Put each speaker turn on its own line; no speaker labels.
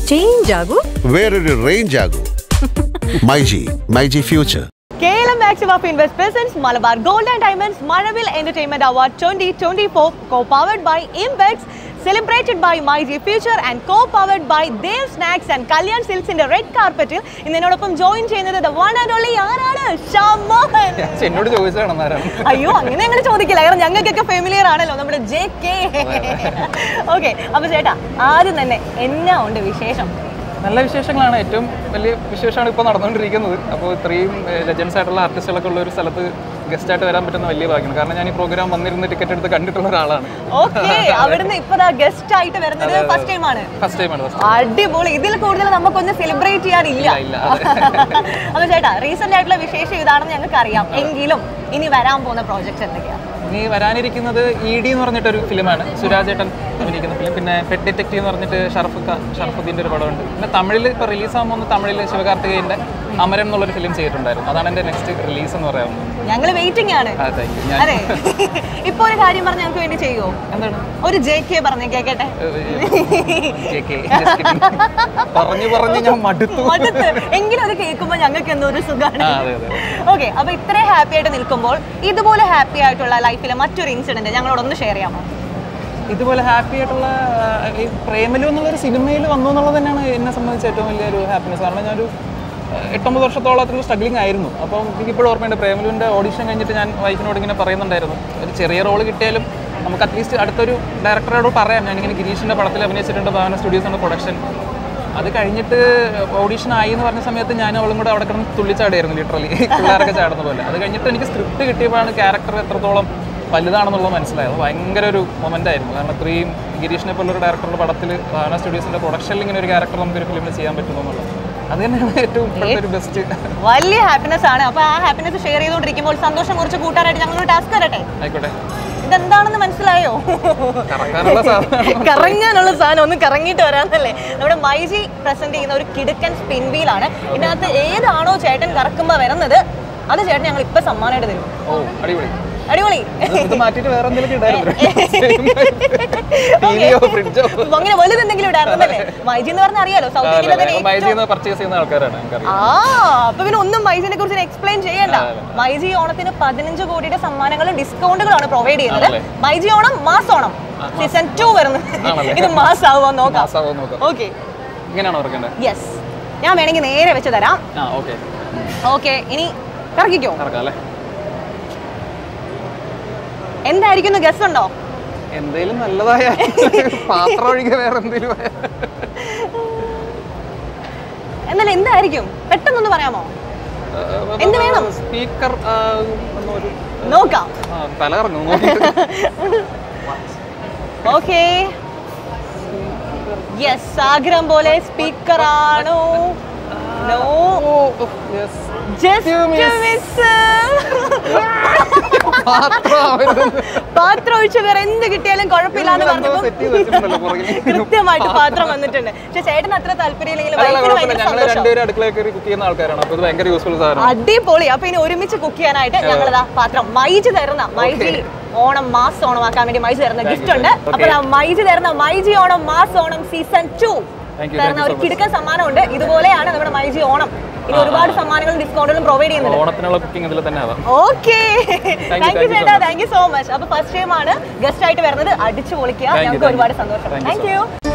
Change ആകൂ
വേറൊരു range ആകൂ myG myG future
Keralam maxim of invest presence Malabar gold and diamonds Mazhavil entertainment award twenty twenty four co powered by Imbex celebrated by my G future and co powered by Dev snacks and Kalyan സിൽക്സിന്റെ red കാർപ്പറ്റിൽ ഇന്ന് എന്നോടൊപ്പം join ചെയ്യുന്നത് the one and only ആരാണ് ഷമോഹൻ
എന്നോട് ചോദിച്ചതാണ് ആരാണ്
അയ്യോ അങ്ങനെ ഞങ്ങൾ ചോദിക്കില്ല കാരണം ഞങ്ങൾക്കൊക്കെ ഫെമിലിയർ ആണല്ലോ നമ്മുടെ ജെ കെ ഓക്കെ അപ്പൊ ചേട്ടാ ആദ്യം തന്നെ എന്നാ ഉണ്ട് വിശേഷം
നല്ല വിശേഷങ്ങളാണ് ഏറ്റവും വലിയ വിശേഷമാണ് ഇപ്പോൾ നടന്നുകൊണ്ടിരിക്കുന്നത് അപ്പോൾ ഇത്രയും ലെജൻസ് ആയിട്ടുള്ള ആർട്ടിസ്റ്റുകളൊക്കെ ഉള്ള ഒരു സ്ഥലത്ത് ഗസ്റ്റ് ആയിട്ട് വരാൻ പറ്റുന്ന വലിയ ഭാഗ്യമാണ് കാരണം ഞാൻ ഈ പ്രോഗ്രാം വന്നിരുന്ന് ടിക്കറ്റ് എടുത്ത് കണ്ടിട്ടുള്ള ഒരാളാണ്
ഓക്കെ അവിടുന്ന് ഇപ്പൊ ഗസ്റ്റ് ആയിട്ട് വരുന്നത് ഫസ്റ്റ് ടൈം ആണ്
ഫസ്റ്റ് ടൈമാണ് ഫസ്റ്റ്
അടിപൊളി ഇതിൽ കൂടുതൽ നമുക്കൊന്ന് സെലിബ്രേറ്റ് ചെയ്യാനില്ല
ഇല്ല,
അപ്പൊ ചേട്ടാ റീസെന്റ് ആയിട്ടുള്ള വിശേഷം ഇതാണെന്ന് ഞങ്ങൾക്ക് അറിയാം എങ്കിലും ഇനി വരാൻ പോകുന്ന പ്രോജക്ട്സ് എന്തൊക്കെയാ
ഇനി വരാനിരിക്കുന്നത് ഇ ഡി എന്ന് പറഞ്ഞിട്ടൊരു ഫിലിമാണ് സുരാജേട്ടൻ അഭിനയിക്കുന്ന ഫിലിം പിന്നെ പെറ്റ് ഡിറ്റക്റ്റീവ് എന്ന് പറഞ്ഞിട്ട് ഷറഫ് ഖാൻ ഷറഫുദ്ദീൻ്റെ ഒരു പടമുണ്ട് പിന്നെ തമിഴിൽ ഇപ്പോൾ റിലീസാകാൻ പോകുന്ന തമിഴിൽ ശിവകാർത്തികേയൻ്റെ അമരൻ എന്നുള്ളൊരു ഫിലിം ചെയ്തിട്ടുണ്ടായിരുന്നു അതാണ് എൻ്റെ നെക്സ്റ്റ് റിലീസ് എന്ന് പറയാവുന്നത്
ഞങ്ങൾ വെയിറ്റിംഗ് ആണ്
ആ താങ്ക് യു ഞാൻ
അതെ ഇപ്പൊ ഒരു കാര്യം പറഞ്ഞ് ഞങ്ങൾക്ക് വേണ്ടി ചെയ്യുമോ
എന്താണ്
ഒരു ജെ കെ പറഞ്ഞേ കേക്കട്ടെ
JK, just kidding. പറഞ്ഞു പറഞ്ഞ് ഞാൻ മടുത്തു
മടുത്ത് എങ്കിലും അത് കേൾക്കുമ്പോൾ ഞങ്ങൾക്ക് എന്തോ ഒരു സുഖമാണ്
ആ, അതെ, അതെ.
ഓക്കെ അപ്പൊ ഇത്രയും ഹാപ്പി ആയിട്ട് നിൽക്കുമ്പോൾ ഇതുപോലെ ഹാപ്പി ആയിട്ടുള്ള ലൈഫിലെ മറ്റൊരു ഇൻസിഡന്റ് ഞങ്ങളോടൊന്ന് ഷെയർ ചെയ്യാമോ
ഇതുപോലെ ഹാപ്പി ആയിട്ടുള്ള ആ, ഈ പ്രേമലു എന്നുള്ളൊരു സിനിമയിൽ വന്നു എന്നുള്ളത് തന്നെയാണ് എന്നെ സംബന്ധിച്ച് ഏറ്റവും വലിയൊരു ഹാപ്പിനെസ് കാരണം ഞാനൊരു ആ, എട്ടൊമ്പത് വർഷത്തോളത്തിൽ സ്ട്രഗ്ലിംഗ് ആയിരുന്നു അപ്പം എനിക്ക് ഇപ്പോഴും ഓർമ്മയുണ്ട് പ്രേമലുവിൻ്റെ ഓഡിഷൻ കഴിഞ്ഞിട്ട് ഞാൻ വൈഫിനോട് ഇങ്ങനെ പറയുന്നുണ്ടായിരുന്നു ഒരു ചെറിയ റോൾ കിട്ടിയാലും നമുക്ക് അറ്റ്ലീസ്റ്റ് അടുത്തൊരു ഡയറക്ടറോട് പറയാം ഞാനിങ്ങനെ ഗിരീഷിൻ്റെ പടത്തിൽ അഭിനയിച്ചിട്ടുണ്ട് ഭാവന സ്റ്റുഡിയോസിൻ്റെ പ്രൊഡക്ഷൻ അത് കഴിഞ്ഞിട്ട് ഓഡീഷൻ ആയി എന്ന് പറഞ്ഞ സമയത്ത് ഞാൻ അവളും കൂടെ അവിടെ കിടന്ന് തുള്ളിച്ചാടിയായിരുന്നു ലിറ്ററലി പിള്ളേരൊക്കെ ചാടുന്ന പോലെ അത് കഴിഞ്ഞിട്ട് എനിക്ക് സ്ക്രിപ്റ്റ് കിട്ടിയപ്പോഴാണ് ക്യാരക്ടർ എത്രത്തോളം വലുതാണെന്നുള്ളത് മനസ്സിലായത് അത് ഭയങ്കര ഒരു മൊമെൻ്റ് ആയിരുന്നു കാരണം ഇത്രയും ഗിരീഷിനെ പോലൊരു ഡയറക്ടറുടെ പടത്തിൽ ഭാവന സ്റ്റുഡിയോസിൻ്റെ പ്രൊഡക്ഷനിൽ ഇങ്ങനെ ഒരു ക്യാരക്ടർ നമുക്കൊരു ഫിലിമിൽ ചെയ്യാൻ പറ്റുന്നു എന്നുള്ളത് അത് തന്നെയാണ് ഏറ്റവും ഇപ്പോഴത്തെ ഒരു ബെസ്റ്റ്
വലിയ ഹാപ്പിനെസ് ആണ് അപ്പൊ ആ ഹാപ്പിനെസ് ഷെയർ ചെയ്തുകൊണ്ടിരിക്കുമ്പോൾ സന്തോഷം കുറച്ച് കൂട്ടാനായിട്ട് ഞങ്ങളൊരു ടാസ്ക് തരട്ടെ
ആയിക്കോട്ടെ
ഇതെന്താണെന്ന് മനസ്സിലായോ
കറക്കാനുള്ള സാധനമാണ്
കറങ്ങാനുള്ള സാധനം ഒന്ന് കറങ്ങിയിട്ട് വരാന്നല്ലേ നമ്മുടെ മൈജി പ്രസന്റ് ചെയ്യുന്ന ഒരു കിടുക്കൻ സ്പിൻ വീലാണ് ഇതിനകത്ത് ഏതാണോ ചേട്ടൻ കറക്കുമ്പോ വരുന്നത് അത് ചേട്ടൻ ഞങ്ങൾ ഇപ്പൊ സമ്മാനമായിട്ട് തരും
ഓ അടിപൊളി
അടിപൊളി
ഇത് ഇത് മാറ്റിയിട്ട് വേറെ എന്തെങ്കിലും ടിവിയോ ഫ്രിഡ്ജോ
അപ്പൊ അങ്ങനെ വലുത് എന്തെങ്കിലും ഇടാറുണ്ടല്ലേ മൈജി എന്ന് പറഞ്ഞാൽ അറിയാലോ സൗത്ത് ഇന്ത്യയിലെ തന്നെ ഏറ്റവും
മൈജിന്ന് പർച്ചേസ് ചെയ്യുന്ന ആൾക്കാരാണ് നമുക്കറിയാം
ആ അപ്പൊ പിന്നെ ഒന്നും മൈജിനെ കുറിച്ച് എക്സ്പ്ലെയിൻ ചെയ്യണ്ട മൈജി ഓണത്തിന് പതിനഞ്ച് കോടിയുടെ സമ്മാനങ്ങളും ഡിസ്കൗണ്ടുകളാണ് പ്രൊവൈഡ് ചെയ്യുന്നത്
ആണല്ലേ?
MyG Onam mass Onam season two വരുന്നു
ആണല്ലേ?
ഇത് മാസ് ആവുമോ നോക്കാം
മാസാവോ നോക്കാം
ഓക്കെ
ഇങ്ങനെയാണോ ഓർക്കേണ്ടത്
യെസ് ഞാൻ വേണമെങ്കിൽ നേരെ വെച്ച് തരാം
ആ ഓക്കെ
ഓക്കെ ഇനി കറക്കിക്കോ
കറക്കാം അല്ലേ
എന്തായിരിക്കും ഗസ് ഉണ്ടോ
എന്തേലും നല്ലതായ പാത്രം ഒഴികെ വേറെ എന്തേലും
എന്നാലും എന്തായിരിക്കും പെട്ടെന്നൊന്ന് പറയാമോ എന്ത് വേണം?
സ്പീക്കർ ഒരു
നോക്കാം
ആ, തല കറങ്ങും നോക്കിയിട്ട്
ഓക്കെ യെസ് ആഗ്രഹം പോലെ സ്പീക്കർ ആണോ no
Yes.
Just
miss.
Miss
പാത്രം ആവരുതെന്ന്.
പാത്രം ഒഴിച്ച് വേറെ എന്ത് കിട്ടിയാലും കുഴപ്പമില്ല എന്ന്
ഇതെന്തോ set ചെയ്ത് വെച്ചിട്ടുണ്ടല്ലോ പുറകിൽ.
കൃത്യമായിട്ട് പാത്രം വന്നിട്ടുണ്ട് പക്ഷെ ചേട്ടന് അത്ര താല്പര്യമില്ലെങ്കിൽ
അല്ല,
വൈഫിന്
കുഴപ്പമില്ല.
ഭയങ്കര
ഞങ്ങള്
സന്തോഷം
രണ്ടുപേരും അടുക്കളയിൽ കയറി കുക്ക് ചെയ്യുന്ന ആൾക്കാരാണ് അപ്പൊ ഇത് ഭയങ്കര യൂസ്ഫുൾ സാധനം
അടിപൊളി അപ്പൊ ഇനി ഒരുമിച്ച് കുക്ക് ചെയ്യാനായിട്ട് ഞങ്ങൾ പാത്രം മൈജി തരുന്ന മൈജി ഓണം മാസ് ഓണം ആക്കാൻ വേണ്ടി മൈജി തരുന്ന
Thank
ഗിഫ്റ്റ്
you.
ഉണ്ട്
Okay.
അപ്പൊ ദാ മൈജി തരുന്ന myG Onam mass Onam season two
Thank you,
തരുന്ന
thank you
ഒരു
so much.
കിടുക്കൻ സമ്മാനമുണ്ട് ഇതുപോലെയാണ് നമ്മുടെ മൈജി ഓണം ഇനി ഒരുപാട് സമ്മാനങ്ങളും ഡിസ്കൗണ്ടുകളും പ്രൊവൈഡ് ചെയ്യുന്നുണ്ട്
ഓണത്തിനുള്ള കുക്കിംഗ് ഇതിൽ തന്നെ ആവാം
okay
you,
thank you
thank you so
ചേട്ടാ
much.
Thank you so much അപ്പൊ ഫസ്റ്റ് ടൈം ആണ് ഗസ്റ്റ് ആയിട്ട് വരുന്നത് അടിച്ചു പൊളിക്കുക
Thank you,
ഞങ്ങൾക്ക്
thank you.
ഒരുപാട് സന്തോഷം
Thank you
thank
so
U